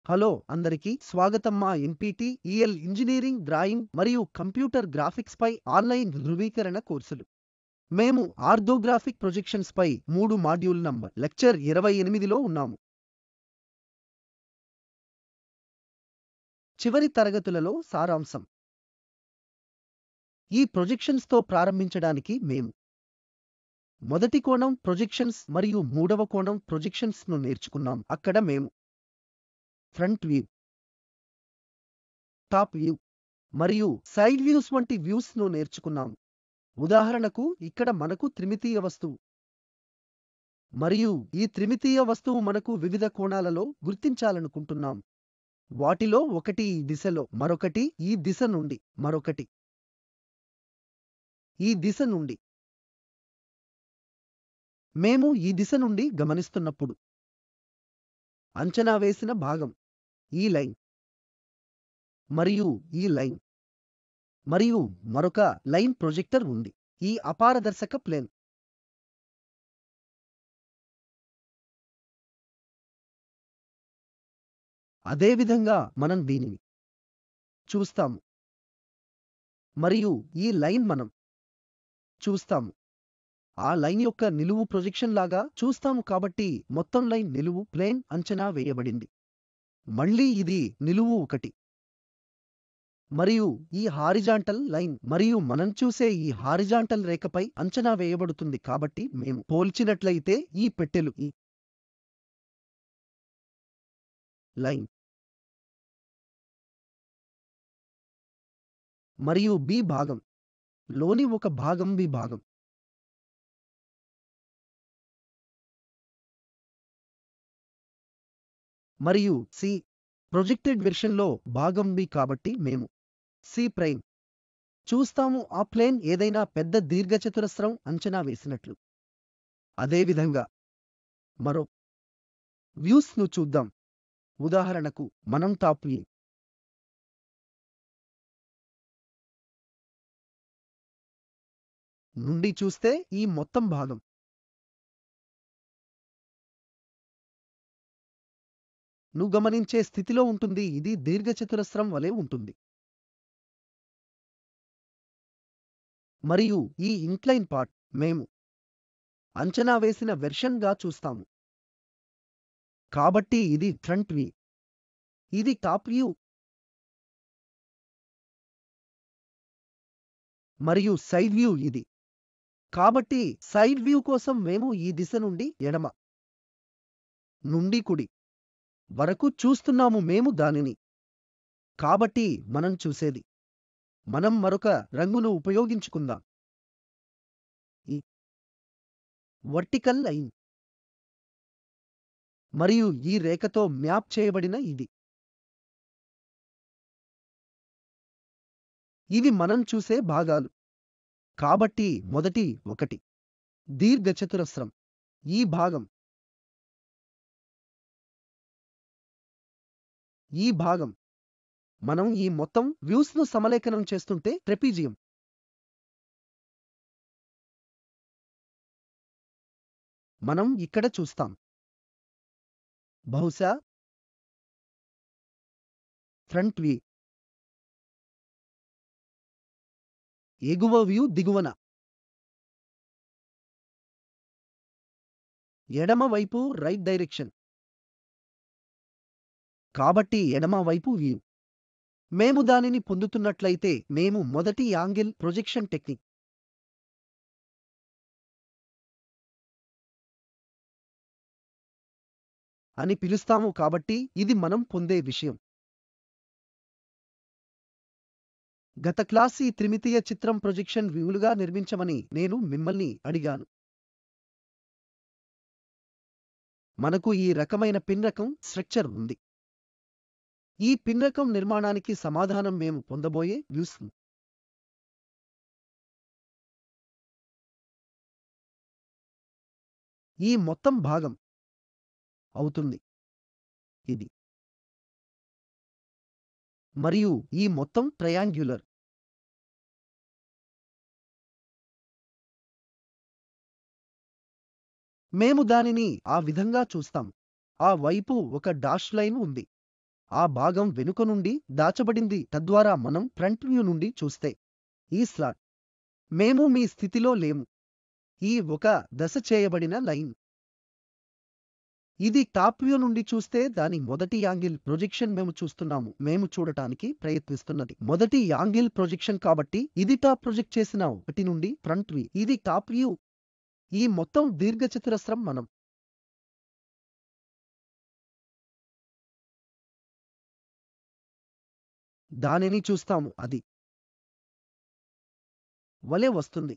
hello అందరికీ స్వాగతం మా ఎన్పిటిఈఎల్ ఇంజనీరింగ్ డ్రాయింగ్ మరియు కంప్యూటర్ గ్రాఫిక్స్ పై ఆన్లైన్ ధృవీకరణ కోర్సులు మేము ఆర్థోగ్రాఫిక్ ప్రొజెక్షన్స్ పై మూడు మాడ్యూల్ నంబర్ లెక్చర్ ఇరవై ఎనిమిదిలో ఉన్నాము చివరి తరగతులలో సారాంశం ఈ ప్రొజెక్షన్స్ తో ప్రారంభించడానికి మేము మొదటి కోణం ప్రొజెక్షన్స్ మరియు మూడవ కోణం ప్రొజెక్షన్స్ ను నేర్చుకున్నాం అక్కడ మేము ఫ్రంట్ వ్యూ టాప్ వ్యూ మరియు సైడ్ వ్యూస్ వంటి వ్యూస్ ను నేర్చుకున్నాం ఉదాహరణకు ఇక్కడ మనకు త్రిమితీయ వస్తువు మరియు ఈ త్రిమితీయ వస్తువు మనకు వివిధ కోణాలలో గుర్తించాలనుకుంటున్నాం వాటిలో ఒకటి ఈ దిశలో మరొకటి ఈ దిశ నుండి మరొకటి ఈ దిశ నుండి మేము ఈ దిశ నుండి గమనిస్తున్నప్పుడు అంచనా వేసిన భాగం ఈ లైన్ మరియు ఈ లైన్ మరియు మరొక లైన్ ప్రొజెక్టర్ ఉంది ఈ అపారదర్శక ప్లేన్ అదేవిధంగా మనం దీనిని చూస్తాము మరియు ఈ లైన్ మనం చూస్తాము ఆ లైన్ యొక్క నిలువు ప్రొజెక్షన్ లాగా చూస్తాము కాబట్టి మొత్తం లైన్ నిలువు ప్లేన్ అంచనా వేయబడింది మళ్ళీ ఇది నిలువు ఒకటి మరియు ఈ హారిజాంటల్ లైన్ మరియు మనం చూసే ఈ హారిజాంటల్ రేఖపై అంచనా వేయబడుతుంది కాబట్టి మేము పోల్చినట్లయితే ఈ పెట్టెలు ఈ లైన్ మరియు బి భాగం లోని ఒక భాగం బి భాగం మరియు సి ప్రొజెక్టెడ్ వెర్షన్లో భాగం బి కాబట్టి మేము సి ప్రైమ్ చూస్తాము ఆ ప్లేన్ ఏదైనా పెద్ద దీర్ఘచతురస్రం అంచనా వేసినట్లు అదేవిధంగా మరో వ్యూస్ ను చూద్దాం ఉదాహరణకు మనం టాప్ వ్యూ నుండి చూస్తే ఈ మొత్తం భాగం నువ్వు గమనించే స్థితిలో ఉంటుంది ఇది దీర్ఘచతురస్రం వలె ఉంటుంది మరియు ఈ ఇంక్లైన్ పార్ట్ మేము అంచనా వేసిన వెర్షన్గా చూస్తాము కాబట్టి ఇది ఫ్రంట్ వ్యూ ఇది టాప్ వ్యూ మరియు సైడ్ వ్యూ ఇది కాబట్టి సైడ్ వ్యూ కోసం మేము ఈ దిశ నుండి ఎడమ నుండి కుడి వరకు చూస్తున్నాము మేము దానిని కాబట్టి మనం చూసేది మనం మరొక రంగును ఉపయోగించుకుందాం ఈ వర్టికల్ లైన్ మరియు ఈ రేఖతో మ్యాప్ చేయబడిన ఇది ఇవి మనం చూసే భాగాలు కాబట్టి మొదటి ఒకటి దీర్ఘచతురస్రం ఈ భాగం ఈ భాగం మనం ఈ మొత్తం వ్యూస్ ను సమలేఖనం చేస్తుంటే ట్రెపీజియం మనం ఇక్కడ చూస్తాం బహుశా ఫ్రంట్ వ్యూ ఎగువ వ్యూ దిగువన ఎడమ వైపు రైట్ డైరెక్షన్ కాబట్టి ఎడమ వైపు వ్యూ మేము దానిని పొందుతున్నట్లయితే మేము మొదటి యాంగిల్ ప్రొజెక్షన్ టెక్నిక్ అని పిలుస్తాము కాబట్టి ఇది మనం పొందే విషయం గత క్లాస్ ఈ త్రిమితీయ చిత్రం ప్రొజెక్షన్ వ్యూలుగా నిర్మించమని నేను మిమ్మల్ని అడిగాను మనకు ఈ రకమైన పిన్ రకం స్ట్రక్చర్ ఉంది ఈ పిన్ రకం నిర్మాణానికి సమాధానం మేము పొందబోయే వ్యూస్ ఈ మొత్తం భాగం అవుతుంది ఇది మరియు ఈ మొత్తం ట్రయాంగ్యులర్ మేము దానిని ఆ విధంగా చూస్తాం ఆ వైపు ఒక డాష్ లైన్ ఉంది ఆ భాగం వెనుక నుండి దాచబడింది తద్వారా మనం ఫ్రంట్ వ్యూ నుండి చూస్తే ఈ స్లాట్ మేము మీ స్థితిలో లేము ఈ ఒక దశ చేయబడిన లైన్ ఇది టాప్ వ్యూ నుండి చూస్తే దాని మొదటి యాంగిల్ ప్రొజెక్షన్ మేము చూస్తున్నాము మేము చూడటానికి ప్రయత్నిస్తున్నది మొదటి యాంగిల్ ప్రొజెక్షన్ కాబట్టి ఇది టాప్ ప్రొజెక్ట్ చేసిన ఒకటి నుండి ఫ్రంట్ వ్యూ ఇది టాప్ వ్యూ ఈ మొత్తం దీర్ఘచతురస్రం మనం దానిని చూస్తాము అది వలె వస్తుంది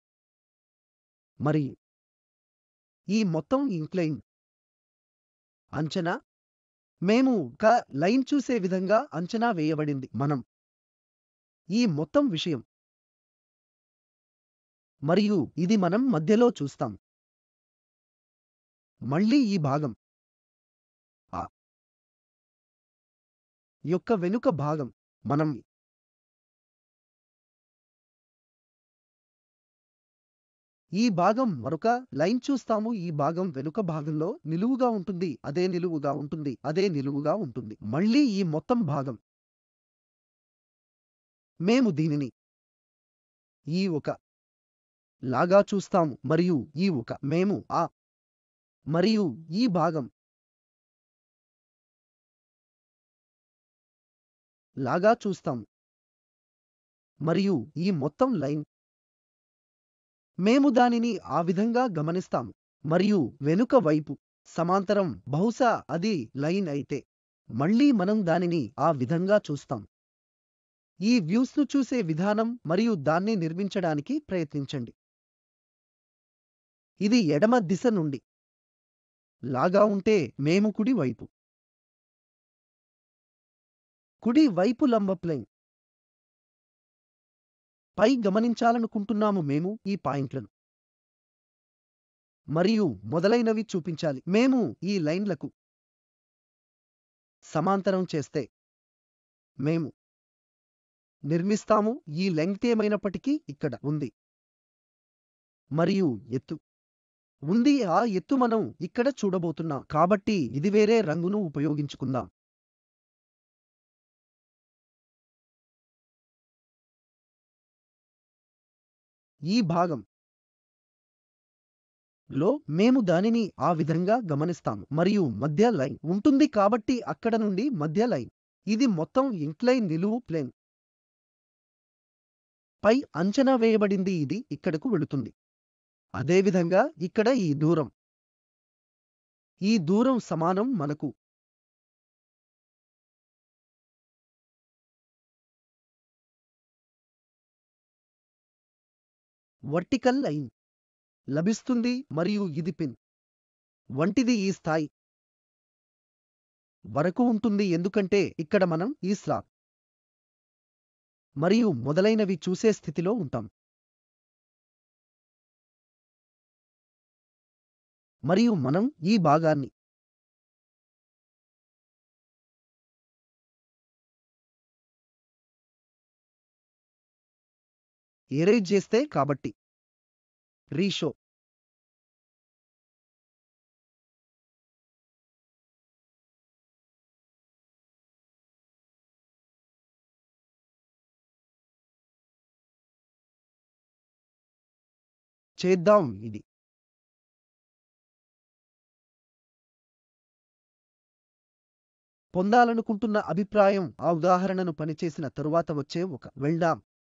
మరి ఈ మొత్తం ఇంక్లైన్ అంచనా మేము ఒక లైన్ చూసే విధంగా అంచనా వేయబడింది మనం ఈ మొత్తం విషయం మరియు ఇది మనం మధ్యలో చూస్తాం మళ్ళీ ఈ భాగం ఆ యొక్క వెనుక భాగం మనం ఈ భాగం మరొక లైన్ చూస్తాము ఈ భాగం వెనుక భాగంలో నిలువుగా ఉంటుంది అదే నిలువుగా ఉంటుంది అదే నిలువుగా ఉంటుంది మళ్ళీ ఈ మొత్తం భాగం మేము దీనిని ఈ ఒక లాగా చూస్తాము మరియు ఈ ఒక మేము ఆ మరియు ఈ భాగం లాగా చూస్తాము మరియు ఈ మొత్తం లైన్ మేము దానిని ఆ విధంగా గమనిస్తాము మరియు వెనుక వైపు సమాంతరం బహుశా అది లైన్ అయితే మళ్ళీ మనం దానిని ఆ విధంగా చూస్తాం ఈ వ్యూస్ను చూసే విధానం మరియు దాన్ని నిర్మించడానికి ప్రయత్నించండి ఇది ఎడమ దిశ నుండి లాగా ఉంటే మేము కుడి వైపు కుడి వైపు లంబ ప్లేన్ పై గమనించాలనుకుంటున్నాము మేము ఈ పాయింట్లను మరియు మొదలైనవి చూపించాలి మేము ఈ లైన్లకు సమాంతరం చేస్తే మేము నిర్మిస్తాము ఈ లెంగ్త్ ఏమైనప్పటికీ ఇక్కడ ఉంది మరియు ఎత్తు ఉంది ఆ ఎత్తు మనం ఇక్కడ చూడబోతున్నాం కాబట్టి ఇది వేరే రంగును ఉపయోగించుకుందాం ఈ భాగం లో మేము దానిని ఆ విధంగా గమనిస్తాము మరియు మధ్య లైన్ ఉంటుంది కాబట్టి అక్కడ నుండి మధ్య లైన్ ఇది మొత్తం ఇంక్లైన్ నిలువు ప్లేన్ పై అంచనా వేయబడింది ఇది ఇక్కడకు వెళుతుంది అదేవిధంగా ఇక్కడ ఈ దూరం ఈ దూరం సమానం మనకు వర్టికల్ లైన్ లభిస్తుంది మరియు ఇది పిన్ వంటిది ఈ స్థాయి వరకు ఉంటుంది ఎందుకంటే ఇక్కడ మనం ఈ స్లాబ్ మరియు మొదలైనవి చూసే స్థితిలో ఉంటాం మరియు మనం ఈ భాగాన్ని ఎరేజ్ చేస్తే కాబట్టి రీషో చేద్దాం ఇది పొందాలనుకుంటున్న అభిప్రాయం ఆ ఉదాహరణను పనిచేసిన తరువాత వచ్చే ఒక వెళ్దాం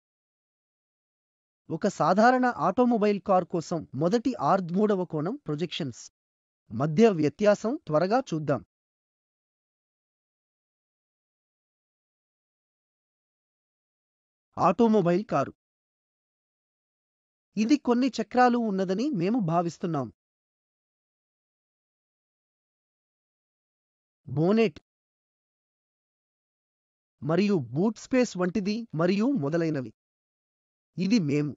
ఒక సాధారణ ఆటోమొబైల్ కార్ కోసం మొదటి ఆర్ మూడవ కోణం ప్రొజెక్షన్స్ మధ్య వ్యత్యాసం త్వరగా చూద్దాం ఆటోమొబైల్ కారు ఇది కొన్ని చక్రాలు ఉన్నదని మేము భావిస్తున్నాం బోనెట్ మరియు బూట్ స్పేస్ వంటిది మరియు మొదలైనవి ఇది మేము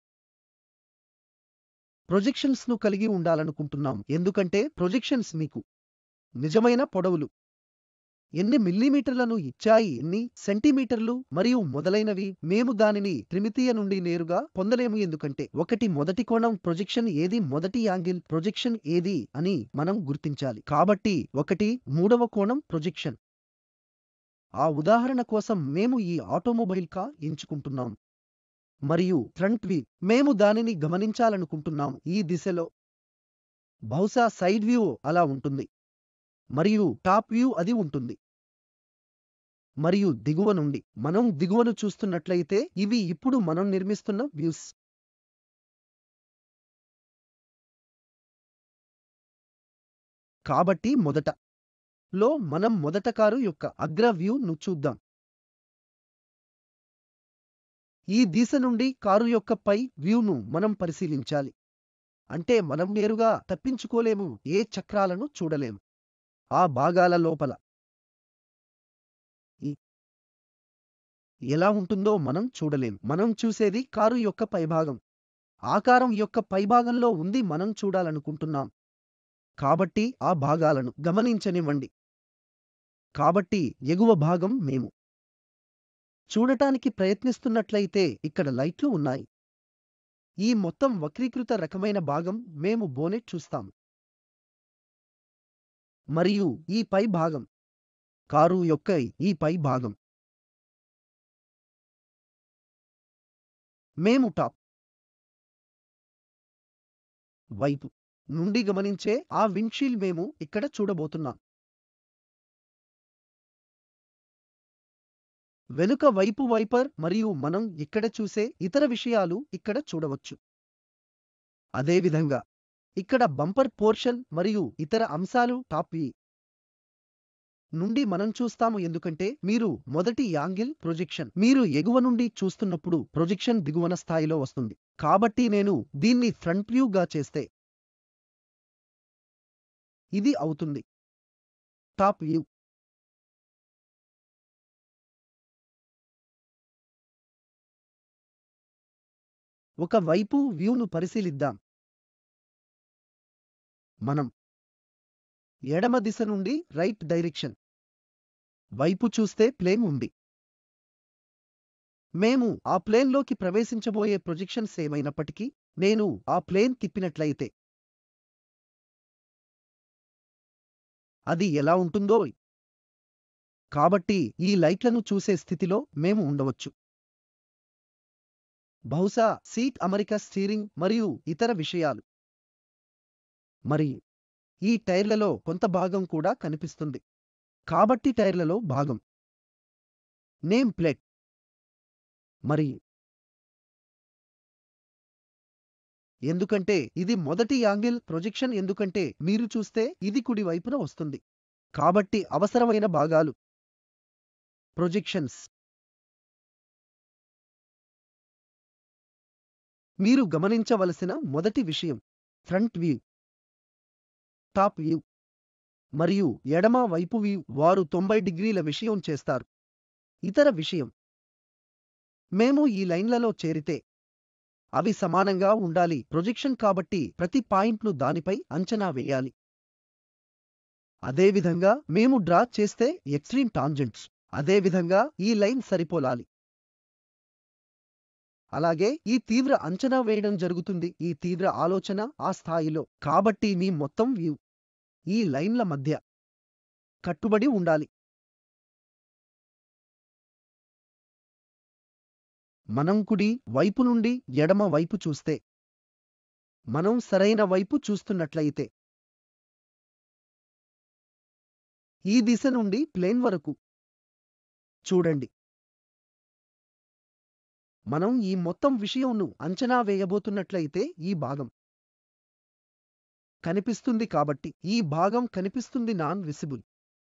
ప్రొజెక్షన్స్ ను కలిగి ఉండాలనుకుంటున్నాం ఎందుకంటే ప్రొజెక్షన్స్ మీకు నిజమైన పొడవులు ఎన్ని మిల్లీమీటర్లను ఇచ్చాయి ఎన్ని సెంటీమీటర్లు మరియు మొదలైనవి మేము దానిని త్రిమితీయ నుండి నేరుగా పొందలేము ఎందుకంటే ఒకటి మొదటి కోణం ప్రొజెక్షన్ ఏది మొదటి యాంగిల్ ప్రొజెక్షన్ ఏది అని మనం గుర్తించాలి కాబట్టి ఒకటి మూడవ కోణం ప్రొజెక్షన్ ఆ ఉదాహరణ కోసం మేము ఈ ఆటోమొబైల్ కా ఎంచుకుంటున్నాం మరియు ఫ్రంట్ వ్యూ మేము దానిని గమనించాలనుకుంటున్నాం ఈ దిశలో బహుశా సైడ్ వ్యూ అలా ఉంటుంది మరియు టాప్ వ్యూ అది ఉంటుంది మరియు దిగువ నుండి మనం దిగువను చూస్తున్నట్లయితే ఇవి ఇప్పుడు మనం నిర్మిస్తున్న వ్యూస్ కాబట్టి మొదట లో మనం మొదట కారు యొక్క అగ్ర వ్యూ ను చూద్దాం ఈ దిశ నుండి కారు యొక్క పై వ్యూను మనం పరిశీలించాలి అంటే మనం నేరుగా తప్పించుకోలేము ఏ చక్రాలను చూడలేము ఆ భాగాల లోపల ఈ ఎలా ఉంటుందో మనం చూడలేం మనం చూసేది కారు యొక్క పైభాగం ఆకారం యొక్క పైభాగంలో ఉంది మనం చూడాలనుకుంటున్నాం కాబట్టి ఆ భాగాలను గమనించనివ్వండి కాబట్టి ఎగువ భాగం మేము చూడటానికి ప్రయత్నిస్తున్నట్లయితే ఇక్కడ లైట్లు ఉన్నాయి ఈ మొత్తం వక్రీకృత రకమైన భాగం మేము బోనెట్ చూస్తాం మరియు ఈ పై భాగం కారు యొక్క ఈ పై భాగం మేము టాప్ వైపు నుండి గమనించే ఆ విండ్షీల్డ్ మేము ఇక్కడ చూడబోతున్నాం వెనుక వైపు వైపర్ మరియు మనం ఇక్కడ చూసే ఇతర విషయాలు ఇక్కడ చూడవచ్చు అదేవిధంగా ఇక్కడ బంపర్ పోర్షన్ మరియు ఇతర అంశాలు టాప్ వ్యూ నుండి మనం చూస్తాము ఎందుకంటే మీరు మొదటి యాంగిల్ ప్రొజెక్షన్ మీరు ఎగువ నుండి చూస్తున్నప్పుడు ప్రొజెక్షన్ దిగువన స్థాయిలో వస్తుంది కాబట్టి నేను దీన్ని ఫ్రంట్ వ్యూ గా చేస్తే ఇది అవుతుంది టాప్ వ్యూ ఒక వైపు వ్యూను పరిశీలిద్దాం మనం ఎడమ దిశ నుండి రైట్ డైరెక్షన్ వైపు చూస్తే ప్లేన్ ఉంది మేము ఆ ప్లేన్లోకి ప్రవేశించబోయే ప్రొజెక్షన్స్ ఏమైనప్పటికీ నేను ఆ ప్లేన్ తిప్పినట్లయితే అది ఎలా ఉంటుందో కాబట్టి ఈ లైట్లను చూసే స్థితిలో మేము ఉండవచ్చు బహుశా సీట్ అమరిక స్టీరింగ్ మరియు ఇతర విషయాలు మరి ఈ టైర్లలో కొంత భాగం కూడా కనిపిస్తుంది కాబట్టి టైర్లలో భాగం నేమ్ ప్లేట్ మరి ఎందుకంటే ఇది మొదటి యాంగిల్ ప్రొజెక్షన్ ఎందుకంటే మీరు చూస్తే ఇది కుడి వైపున వస్తుంది కాబట్టి అవసరమైన భాగాలు ప్రొజెక్షన్స్ మీరు గమనించవలసిన మొదటి విషయం ఫ్రంట్ వ్యూ టాప్ వ్యూ మరియు ఎడమ వైపు వ్యూ వారు తొంభై డిగ్రీల విషయం చేస్తారు ఇతర విషయం మేము ఈ లైన్లలో చేరితే అవి సమానంగా ఉండాలి ప్రొజెక్షన్ కాబట్టి ప్రతి పాయింట్ను దానిపై అంచనా వేయాలి అదేవిధంగా మేము డ్రా చేస్తే ఎక్స్ట్రీమ్ టాంజెంట్స్ అదేవిధంగా ఈ లైన్ సరిపోలాలి అలాగే ఈ తీవ్ర అంచనా వేయడం జరుగుతుంది ఈ తీవ్ర ఆలోచన ఆ స్థాయిలో కాబట్టి మీ మొత్తం వ్యూ ఈ లైన్ల మధ్య కట్టుబడి ఉండాలి మనం కుడి వైపు నుండి ఎడమ వైపు చూస్తే మనం సరైన వైపు చూస్తున్నట్లయితే ఈ దిశ నుండి ప్లేన్ వరకు చూడండి మనం ఈ మొత్తం విషయంను అంచనా వేయబోతున్నట్లయితే ఈ భాగం కనిపిస్తుంది కాబట్టి ఈ భాగం కనిపిస్తుంది నాన్ విసిబుల్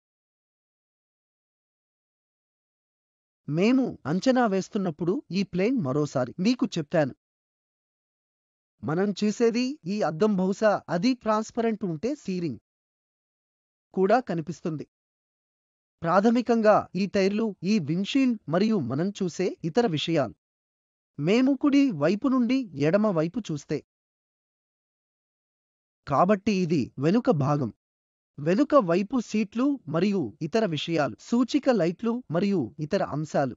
మేము అంచనా వేస్తున్నప్పుడు ఈ ప్లేన్ మరోసారి మీకు చెప్పాను మనం చూసేది ఈ అద్దం బహుశా అది ట్రాన్స్పరెంట్ ఉంటే సీరింగ్ కూడా కనిపిస్తుంది ప్రాథమికంగా ఈ టైర్లు ఈ విండ్షీల్డ్ మరియు మనం చూసే ఇతర విషయాలు మేము కుడి వైపు నుండి ఎడమ వైపు చూస్తే కాబట్టి ఇది వెనుక భాగం వెనుక వైపు సీట్లు మరియు ఇతర విషయాలు సూచిక లైట్లు మరియు ఇతర అంశాలు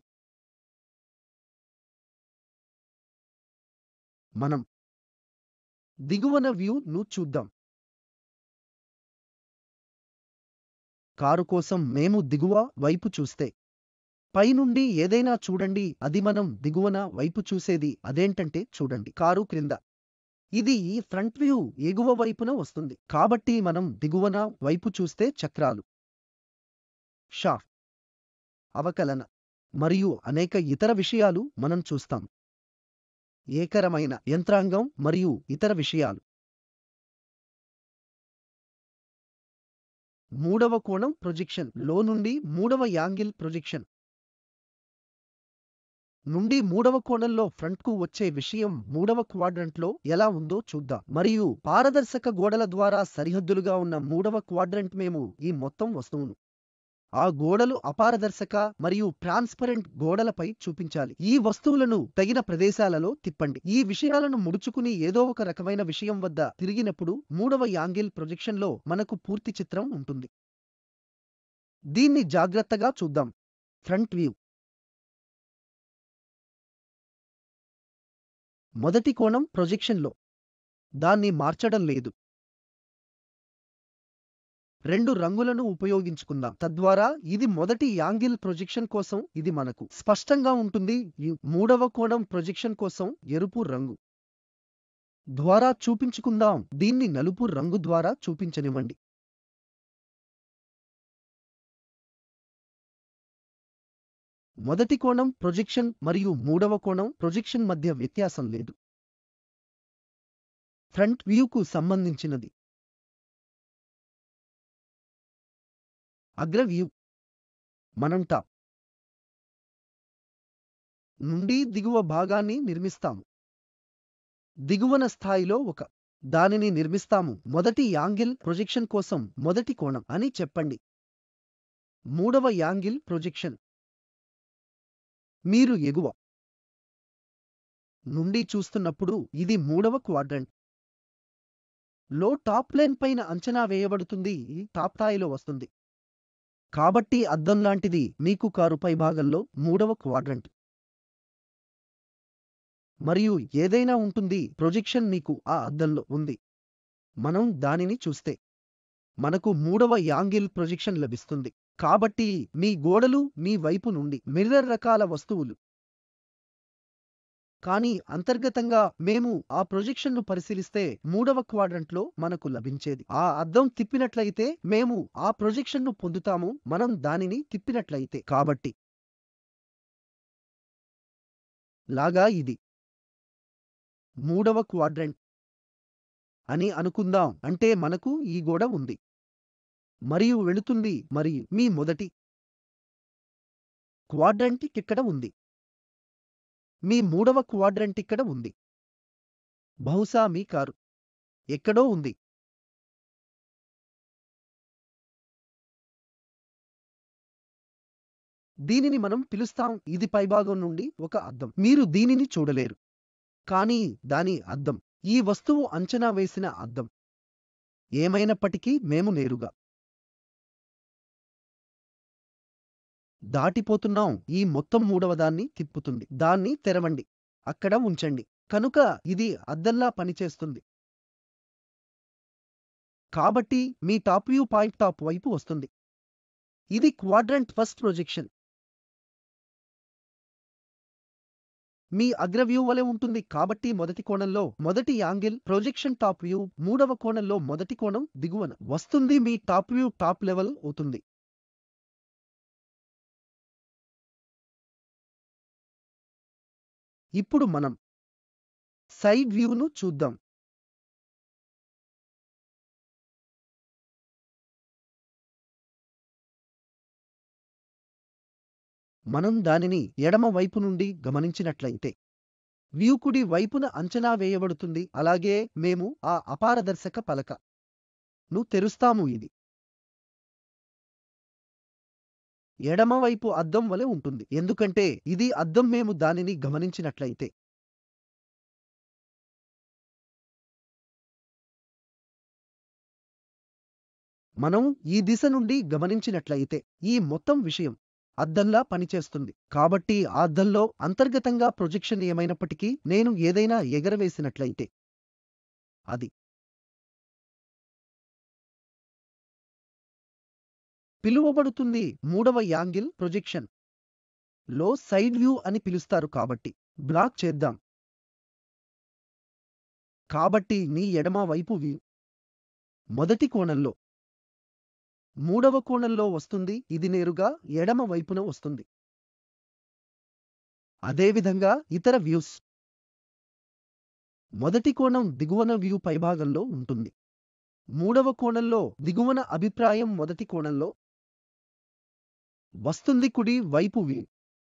మనం దిగువన వ్యూ ను చూద్దాం కారు కోసం మేము దిగువ వైపు చూస్తే పైనుండి ఏదైనా చూడండి అది మనం దిగువన వైపు చూసేది అదేంటంటే చూడండి కారు క్రింద ఇది ఈ ఫ్రంట్ వ్యూ ఎగువ వైపున వస్తుంది కాబట్టి మనం దిగువన వైపు చూస్తే చక్రాలు షాఫ్ట్ అవకలన మరియు అనేక ఇతర విషయాలు మనం చూస్తాం ఏకరమైన యంత్రాంగం మరియు ఇతర విషయాలు మూడవ కోణం ప్రొజెక్షన్ లో నుండి మూడవ యాంగిల్ ప్రొజెక్షన్ నుండి మూడవ కోణంలో ఫ్రంట్ కు వచ్చే విషయం మూడవ క్వాడ్రంట్లో ఎలా ఉందో చూద్దాం మరియు పారదర్శక గోడల ద్వారా సరిహద్దులుగా ఉన్న మూడవ క్వాడ్రంట్ మేము ఈ మొత్తం వస్తువును ఆ గోడలు అపారదర్శక మరియు ట్రాన్స్పరెంట్ గోడలపై చూపించాలి ఈ వస్తువులను తగిన ప్రదేశాలలో తిప్పండి ఈ విషయాలను ముడుచుకుని ఏదో ఒక రకమైన విషయం వద్ద తిరిగినప్పుడు మూడవ యాంగిల్ ప్రొజెక్షన్లో మనకు పూర్తి చిత్రం ఉంటుంది దీన్ని జాగ్రత్తగా చూద్దాం ఫ్రంట్ వ్యూ మొదటి కోణం ప్రొజెక్షన్లో దాన్ని మార్చడం లేదు రెండు రంగులను ఉపయోగించుకుందాం తద్వారా ఇది మొదటి యాంగిల్ ప్రొజెక్షన్ కోసం ఇది మనకు స్పష్టంగా ఉంటుంది ఈ మూడవ కోణం ప్రొజెక్షన్ కోసం ఎరుపు రంగు ద్వారా చూపించుకుందాం దీన్ని నలుపు రంగు ద్వారా చూపించనివ్వండి మొదటి కోణం ప్రొజెక్షన్ మరియు మూడవ కోణం ప్రొజెక్షన్ మధ్య వ్యత్యాసం లేదు ఫ్రంట్ వ్యూకు సంబంధించినది అగ్ర వ్యూ మనం టాప్ నుండి దిగువ భాగాన్ని నిర్మిస్తాము దిగువన స్థాయిలో ఒక దానిని నిర్మిస్తాము మొదటి యాంగిల్ ప్రొజెక్షన్ కోసం మొదటి కోణం అని చెప్పండి మూడవ యాంగిల్ ప్రొజెక్షన్ మీరు ఎగువ నుండి చూస్తున్నప్పుడు ఇది మూడవ క్వాడ్రంట్ లో టాప్ లైన్ పైన అంచనా వేయబడుతుంది టాప్ స్థాయిలో వస్తుంది కాబట్టి అద్దం లాంటిది మీకు కారు పై భాగంలో మూడవ క్వాడ్రంట్ మరియు ఏదైనా ఉంటుంది ప్రొజెక్షన్ మీకు ఆ అద్దంలో ఉంది మనం దానిని చూస్తే మనకు మూడవ యాంగిల్ ప్రొజెక్షన్ లభిస్తుంది కాబట్టి మీ గోడలు మీ వైపు నుండి మిర్రర్ రకాల వస్తువులు కానీ అంతర్గతంగా మేము ఆ ప్రొజెక్షన్ను పరిశీలిస్తే మూడవ క్వాడ్రంట్లో మనకు లభించేది ఆ అద్దం తిప్పినట్లయితే మేము ఆ ప్రొజెక్షన్ను పొందుతాము మనం దానిని తిప్పినట్లయితే కాబట్టి లాగా ఇది మూడవ క్వాడ్రంట్ అని అనుకుందాం అంటే మనకు ఈ గోడ ఉంది మరియు వెళుతుంది మరియు మీ మొదటి క్వాడ్రంట్ ఇక్కడ ఉంది మీ మూడవ క్వాడ్రంట్ ఇక్కడ ఉంది బహుశా మీ కారు ఎక్కడో ఉంది దీనిని మనం పిలుస్తాం ఇది పైభాగం నుండి ఒక అద్దం మీరు దీనిని చూడలేరు కానీ దాని అద్దం ఈ వస్తువు అంచనా వేసిన అద్దం ఏమైనప్పటికీ మేము నేరుగా దాటిపోతున్నాం ఈ మొత్తం మూడవదాన్ని తిప్పుతుంది దాన్ని తెరవండి అక్కడ ఉంచండి కనుక ఇది అద్దంలా పనిచేస్తుంది కాబట్టి మీ టాప్ వ్యూ పాయింట్ టాప్ వైపు వస్తుంది ఇది క్వాడ్రంట్ ఫస్ట్ ప్రొజెక్షన్ మీ అగ్ర వ్యూ వలె ఉంటుంది కాబట్టి మొదటి కోణంలో మొదటి యాంగిల్ ప్రొజెక్షన్ టాప్ వ్యూ మూడవ కోణంలో మొదటి కోణం దిగువన వస్తుంది మీ టాప్ వ్యూ టాప్ లెవెల్ అవుతుంది ఇప్పుడు మనం సైడ్ వ్యూను చూద్దాం మనం దానిని ఎడమ వైపు నుండి గమనించినట్లయితే వ్యూ కుడి వైపున అంచనా వేయబడుతుంది అలాగే మేము ఆ అపారదర్శక పలక ను తెరుస్తాము ఇది ఎడమవైపు అద్దం వలె ఉంటుంది ఎందుకంటే ఇది అద్దం మేము దానిని గమనించినట్లయితే మనం ఈ దిశ నుండి గమనించినట్లయితే ఈ మొత్తం విషయం అద్దంలా పనిచేస్తుంది కాబట్టి ఆ అద్దంలో అంతర్గతంగా ప్రొజెక్షన్ ఏమైనప్పటికీ నేను ఏదైనా ఎగరవేసినట్లయితే అది పిలువబడుతుంది మూడవ యాంగిల్ ప్రొజెక్షన్ లో సైడ్ వ్యూ అని పిలుస్తారు కాబట్టి బ్లాక్ చేద్దాం కాబట్టి నీ ఎడమ వైపు వ్యూ మొదటి కోణంలో మూడవ కోణంలో వస్తుంది ఇది నేరుగా ఎడమ వైపున వస్తుంది అదేవిధంగా ఇతర వ్యూస్ మొదటి కోణం దిగువన వ్యూ పైభాగంలో ఉంటుంది మూడవ కోణంలో దిగువన అభిప్రాయం మొదటి కోణంలో వస్తుంది కుడి వైపు వ్యూ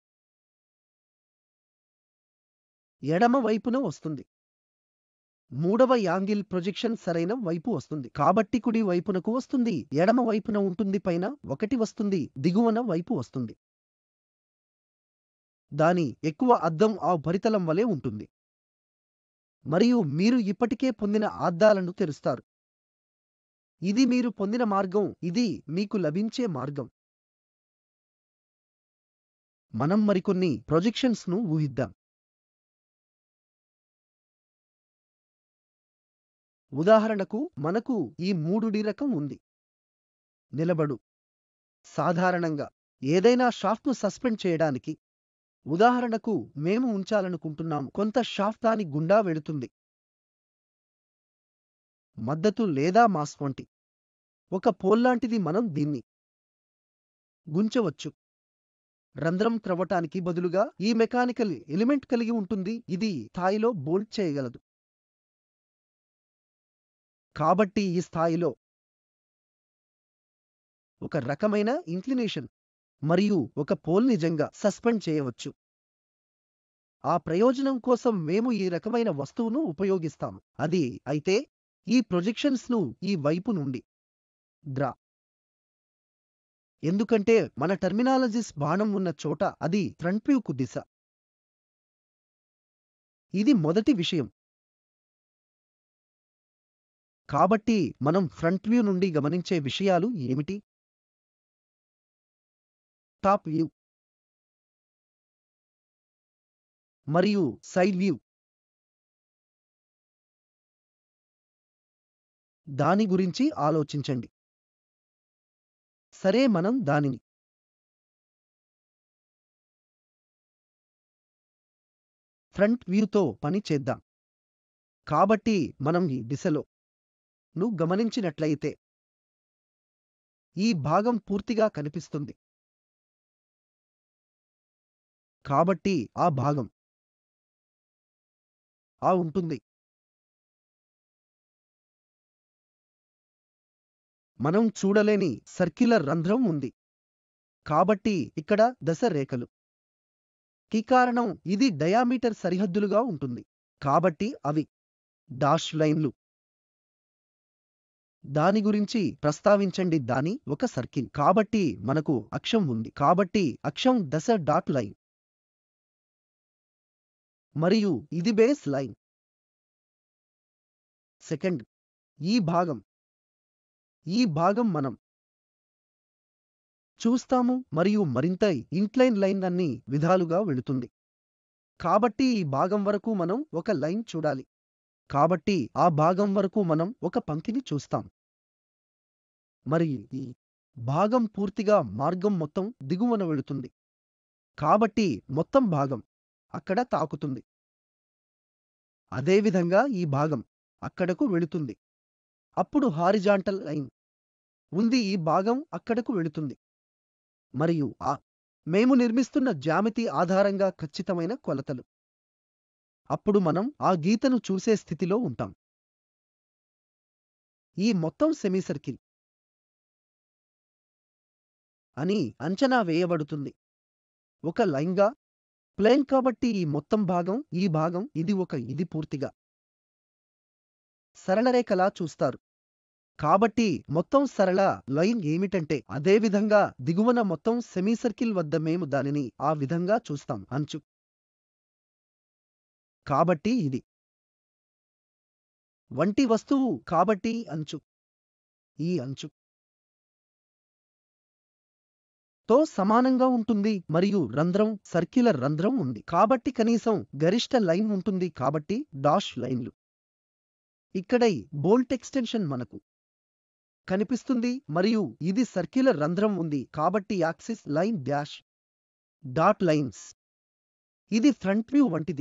ఎడమ వైపున వస్తుంది మూడవ యాంగిల్ ప్రొజెక్షన్ సరైన వైపు వస్తుంది కాబట్టి కుడి వైపునకు వస్తుంది ఎడమ వైపున ఉంటుంది పైన ఒకటి వస్తుంది దిగువన వైపు వస్తుంది దాని ఎక్కువ అద్దం ఆ ఉపరితలం వలె ఉంటుంది మరియు మీరు ఇప్పటికే పొందిన అద్దాలను తెరుస్తారు ఇది మీరు పొందిన మార్గం ఇది మీకు లభించే మార్గం మనం మరికొన్ని ప్రొజెక్షన్స్ ను ఊహిద్దాం ఉదాహరణకు మనకు ఈ మూడు డి రకం ఉంది నిలబడు సాధారణంగా ఏదైనా షాఫ్ట్ను సస్పెండ్ చేయడానికి ఉదాహరణకు మేము ఉంచాలనుకుంటున్నాము కొంత షాఫ్ట్ దాని గుండా వెళుతుంది మద్దతు లేదా మాస్ వంటి ఒక పోల్లాంటిది మనం దీన్ని గుంచవచ్చు రంధ్రం త్రవ్వటానికి బదులుగా ఈ మెకానికల్ ఎలిమెంట్ కలిగి ఉంటుంది ఇది స్థాయిలో బోల్ట్ చేయగలదు కాబట్టి ఈ స్థాయిలో ఒక రకమైన ఇంక్లినేషన్ మరియు ఒక పోల్ నిజంగా సస్పెండ్ చేయవచ్చు ఆ ప్రయోజనం కోసం మేము ఈ రకమైన వస్తువును ఉపయోగిస్తాము అది అయితే ఈ ప్రొజెక్షన్స్ ను ఈ వైపు నుండి డ్రా ఎందుకంటే మన టర్మినాలజిస్ బాణం ఉన్న చోట అది ఫ్రంట్ వ్యూకు దిశ ఇది మొదటి విషయం కాబట్టి మనం ఫ్రంట్ వ్యూ నుండి గమనించే విషయాలు ఏమిటి టాప్ వ్యూ మరియు సైడ్ వ్యూ దాని గురించి ఆలోచించండి సరే మనం దానిని ఫ్రంట్ వ్యూతో పని చేద్దాం కాబట్టి మనం ఈ దిశలో ను గమనించినట్లయితే ఈ భాగం పూర్తిగా కనిపిస్తుంది కాబట్టి ఆ భాగం ఆ ఉంటుంది మనం చూడలేని సర్క్యులర్ రంధ్రం ఉంది కాబట్టి ఇక్కడ దశ రేఖలు కి కారణం ఇది డయామీటర్ సరిహద్దులుగా ఉంటుంది కాబట్టి అవి డాష్ లైన్లు దాని గురించి ప్రస్తావించండి దాని ఒక సర్కిల్ కాబట్టి మనకు అక్షం ఉంది కాబట్టి అక్షం దశ డాట్ లైన్ మరియు ఇది బేస్ లైన్ సెకండ్ ఈ భాగం ఈ భాగం మనం చూస్తాము మరియు మరింత ఇంక్లైన్ లైన్ అన్ని విధాలుగా వెళుతుంది కాబట్టి ఈ భాగం వరకు మనం ఒక లైన్ చూడాలి కాబట్టి ఆ భాగం వరకు మనం ఒక పంక్తిని చూస్తాం మరియు ఈ భాగం పూర్తిగా మార్గం మొత్తం దిగువన వెళుతుంది కాబట్టి మొత్తం భాగం అక్కడ తాకుతుంది అదేవిధంగా ఈ భాగం అక్కడకు వెళుతుంది అప్పుడు హారిజాంటల్ లైన్ ఉంది ఈ భాగం అక్కడకు వెళుతుంది మరియు ఆ మేము నిర్మిస్తున్న జ్యామితి ఆధారంగా ఖచ్చితమైన కొలతలు అప్పుడు మనం ఆ గీతను చూసే స్థితిలో ఉంటాం ఈ మొత్తం సెమీసర్కిల్ అని అంచనా వేయబడుతుంది ఒక లైన్గా ప్లేన్ కాబట్టి ఈ మొత్తం భాగం ఈ భాగం ఇది ఒక ఇది పూర్తిగా సరళరేఖలా చూస్తారు కాబట్టి మొత్తం సరళ లైన్ ఏమిటంటే అదే విధంగా దిగువన మొత్తం సెమీసర్కిల్ వద్ద మేము దానిని ఆ విధంగా చూస్తాం అంచు కాబట్టి ఇది వంటి వస్తువు కాబట్టి అంచు ఈ అంచు తో సమానంగా ఉంటుంది మరియు రంధ్రం సర్క్యులర్ రంధ్రం ఉంది కాబట్టి కనీసం గరిష్ట లైన్ ఉంటుంది కాబట్టి డాష్ లైన్లు ఇక్కడ ఈ బోల్ట్ ఎక్స్టెన్షన్ మనకు కనిపిస్తుంది మరియు ఇది సర్క్యులర్ రంధ్రం ఉంది కాబట్టి axis line dash dot lines ఇది ఫ్రంట్ వ్యూ వంటిది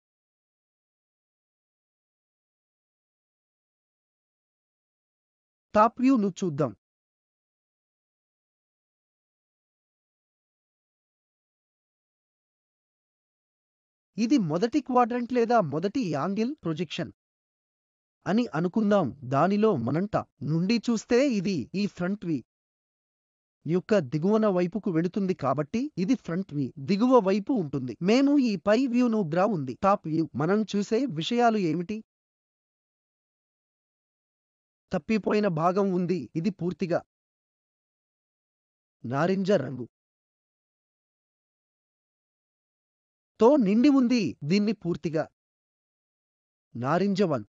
టాప్ వ్యూను చూద్దాం ఇది మొదటి క్వాడ్రంట్ లేదా మొదటి యాంగిల్ ప్రొజెక్షన్ అని అనుకుందాం దానిలో మనంట నుండి చూస్తే ఇది ఈ ఫ్రంట్ వి యొక్క దిగువన వైపుకు వెళుతుంది కాబట్టి ఇది ఫ్రంట్ వ్యూ దిగువ వైపు ఉంటుంది మేము ఈ పై వ్యూను గ్రా ఉంది టాప్ వ్యూ మనం చూసే విషయాలు ఏమిటి తప్పిపోయిన భాగం ఉంది ఇది పూర్తిగా నారింజ రంగు తో నిండి ఉంది దీన్ని పూర్తిగా నారింజ వన్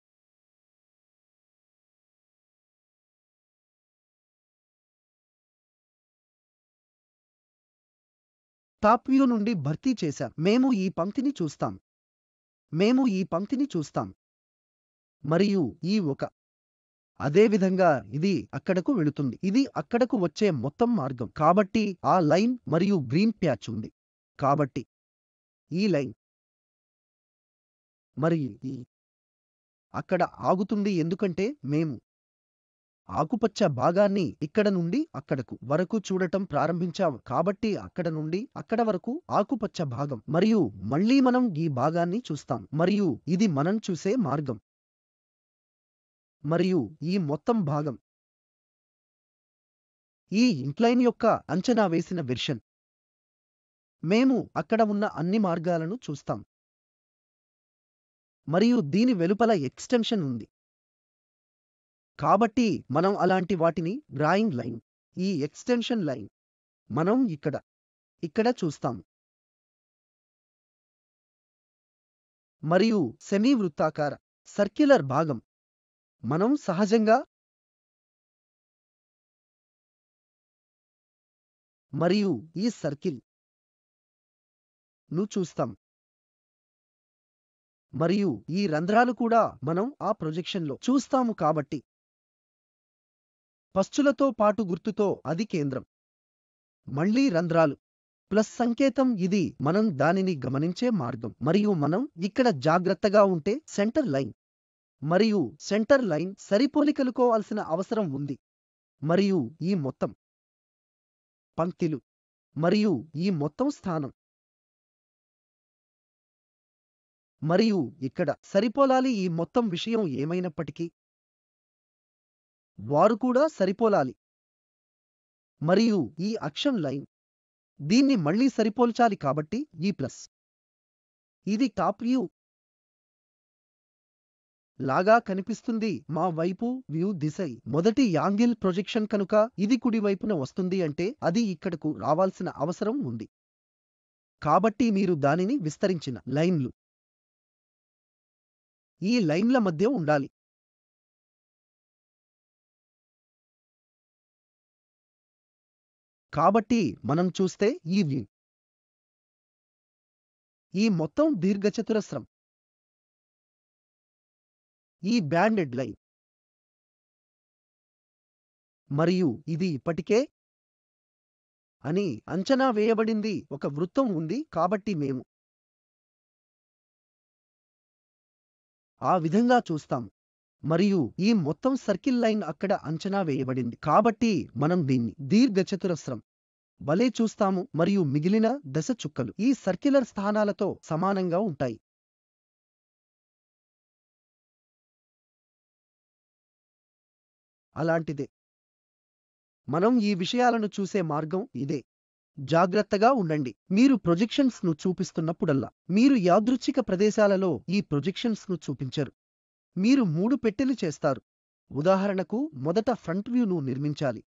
టాప్ వ్యూ నుండి భర్తీ చేశాం మేము ఈ పంక్తిని చూస్తాం మేము ఈ పంక్తిని చూస్తాం మరియు ఈ ఒక అదేవిధంగా ఇది అక్కడకు వెళుతుంది ఇది అక్కడకు వచ్చే మొత్తం మార్గం కాబట్టి ఆ లైన్ మరియు గ్రీన్ ప్యాచ్ ఉంది కాబట్టి ఈ లైన్ మరియు ఈ అక్కడ ఆగుతుంది ఎందుకంటే మేము ఆకుపచ్చ భాగాన్ని ఇక్కడ నుండి అక్కడకు వరకు చూడటం ప్రారంభించాము కాబట్టి అక్కడ నుండి అక్కడ వరకు ఆకుపచ్చ భాగం మరియు మళ్ళీ మనం ఈ భాగాన్ని చూస్తాం మరియు ఇది మనం చూసే మార్గం మరియు ఈ మొత్తం భాగం ఈ ఇంక్లైన్ యొక్క అంచనా వేసిన వెర్షన్ మేము అక్కడ ఉన్న అన్ని మార్గాలను చూస్తాం మరియు దీని వెలుపల ఎక్స్టెన్షన్ ఉంది కాబట్టి మనం అలాంటి వాటిని డ్రాయింగ్ లైన్ ఈ ఎక్స్టెన్షన్ లైన్ మనం ఇక్కడ ఇక్కడ చూస్తాం మరియు సెమీ వృత్తాకార సర్క్యులర్ భాగం మనం సహజంగా మరియు ఈ సర్కిల్ ను చూస్తాం మరియు ఈ రంధ్రాలు కూడా మనం ఆ ప్రొజెక్షన్లో చూస్తాము కాబట్టి పశ్చులతో పాటు గుర్తుతో అది కేంద్రం మళ్ళీ రంధ్రాలు ప్లస్ సంకేతం ఇది మనం దానిని గమనించే మార్గం మరియు మనం ఇక్కడ జాగ్రత్తగా ఉంటే సెంటర్ లైన్ మరియు సెంటర్ లైన్ సరిపోలికలుకోవాల్సిన అవసరం ఉంది మరియు ఈ మొత్తం పంక్తిలు మరియు ఈ మొత్తం స్థానం మరియు ఇక్కడ సరిపోలాలి ఈ మొత్తం విషయం ఏమైనప్పటికీ వారు కూడా సరిపోలాలి మరియు ఈ అక్షం లైన్ దీన్ని మళ్ళీ సరిపోల్చాలి కాబట్టి ఈ ప్లస్ ఇది టాప్ వ్యూ లాగా కనిపిస్తుంది మా వైపు వ్యూ దిశ మొదటి యాంగిల్ ప్రొజెక్షన్ కనుక ఇది కుడి వైపున వస్తుంది అంటే అది ఇక్కడకు రావాల్సిన అవసరం ఉంది కాబట్టి మీరు దానిని విస్తరించిన లైన్లు ఈ లైన్ల మధ్య ఉండాలి కాబట్టి మనం చూస్తే ఈ వ్యూ ఈ మొత్తం దీర్ఘచతురస్రం ఈ బ్యాండెడ్ లైన్ మరియు ఇది ఇప్పటికే అని అంచనా వేయబడింది ఒక వృత్తం ఉంది కాబట్టి మేము ఆ విధంగా చూస్తాం మరియు ఈ మొత్తం సర్కిల్ లైన్ అక్కడ అంచనా వేయబడింది కాబట్టి మనం దీన్ని దీర్ఘచతురస్రం వలే చూస్తాము మరియు మిగిలిన దశ చుక్కలు ఈ సర్క్యులర్ స్థానాలతో సమానంగా ఉంటాయి అలాంటిదే మనం ఈ విషయాలను చూసే మార్గం ఇదే జాగ్రత్తగా ఉండండి మీరు ప్రొజెక్షన్స్ ను చూపిస్తున్నప్పుడల్లా మీరు యాదృచ్ఛిక ప్రదేశాలలో ఈ ప్రొజెక్షన్స్ ను చూపించరు మీరు మూడు పెట్టెలు చేస్తారు ఉదాహరణకు మొదట ఫ్రంట్ వ్యూను నిర్మించాలి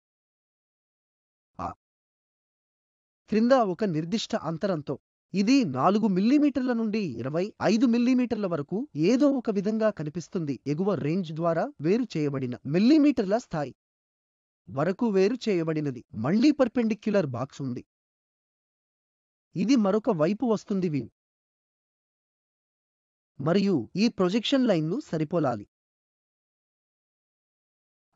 ఆ క్రింద ఒక నిర్దిష్ట అంతరంతో ఇది నాలుగు మిల్లీమీటర్ల నుండి ఇరవై ఐదు మిల్లీమీటర్ల వరకు ఏదో ఒక విధంగా కనిపిస్తుంది ఎగువ రేంజ్ ద్వారా వేరు చేయబడిన మిల్లీమీటర్ల స్థాయి వరకు వేరు చేయబడినది మళ్లీ పర్పెండిక్యులర్ బాక్స్ ఉంది ఇది మరొక వైపు వస్తుంది వ్యూ మరియు ఈ ప్రొజెక్షన్ లైన్లు సరిపోలాలి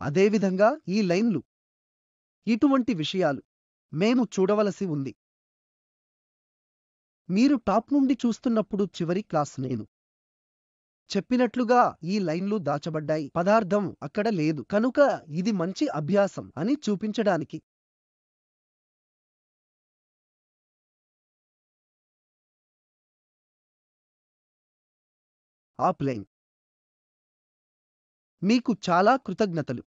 అదేవిధంగా ఈ లైన్లు ఇటువంటి విషయాలు మేము చూడవలసి ఉంది మీరు టాప్ నుండి చూస్తున్నప్పుడు చివరి క్లాస్ నేను చెప్పినట్లుగా ఈ లైన్లు దాచబడ్డాయి పదార్థం అక్కడ లేదు కనుక ఇది మంచి అభ్యాసం అని చూపించడానికి ఆ ప్లేన్ మీకు చాలా కృతజ్ఞతలు